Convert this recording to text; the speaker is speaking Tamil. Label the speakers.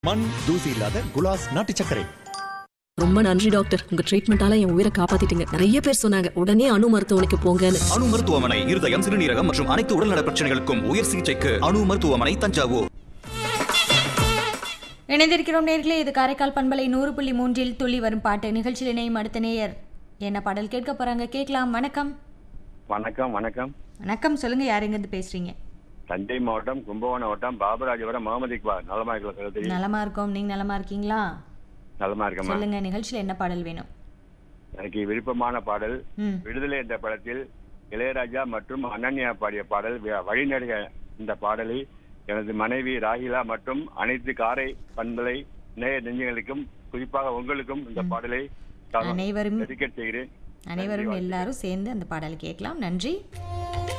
Speaker 1: மண் தூசி இல்லாத குலாஸ் நாட்டு சர்க்கரை
Speaker 2: ரொம்ப நன்றி டாக்டர் உங்க ட்ரீட்மெண்டால என் உயிரை காப்பாத்திட்டீங்க நிறைய பேர் சொன்னாங்க உடனே அணு மருத்துவமனைக்கு போங்கன்னு
Speaker 3: அணு மருத்துவமனை இருதயம் சிறுநீரகம் மற்றும் அனைத்து உடல்நல பிரச்சனைகளுக்கும் உயர் சிகிச்சைக்கு அணு மருத்துவமனை தஞ்சாவூர்
Speaker 4: இணைந்திருக்கிறோம் நேர்களே இது காரைக்கால் பண்பலை நூறு புள்ளி மூன்றில் துள்ளி வரும் பாட்டு நிகழ்ச்சியில் இணையும் அடுத்த நேயர் என்ன பாடல் கேட்க போறாங்க கேட்கலாம் வணக்கம்
Speaker 5: வணக்கம் வணக்கம்
Speaker 4: வணக்கம் சொல்லுங்க யார் எங்கிருந்து பேசுறீங்க
Speaker 5: தஞ்சை மாவட்டம் கும்பகோணம் மாவட்டம் பாபராஜபுரம் முகமது இக்பால் நலமா இருக்கிற
Speaker 4: நலமா இருக்கோம் நீங்க நலமா இருக்கீங்களா
Speaker 5: நலமா இருக்கமா
Speaker 4: சொல்லுங்க நிகழ்ச்சியில் என்ன பாடல் வேணும்
Speaker 5: எனக்கு விருப்பமான பாடல்
Speaker 4: ம்
Speaker 5: விடுதலை என்ற படத்தில் இளையராஜா மற்றும் அனன்யா பாடிய பாடல் வ- வழிநடுக இந்த பாடலை எனது மனைவி ராகிலா மற்றும் அனைத்து காரை பண்பலை நேய நெஞ்சங்களுக்கும் குறிப்பாக உங்களுக்கும் இந்த பாடலை
Speaker 4: அனைவரும்
Speaker 5: டெடிகேட் செய்கிறேன்
Speaker 4: அனைவரும் எல்லாரும் சேர்ந்து அந்த பாடல் கேட்கலாம் நன்றி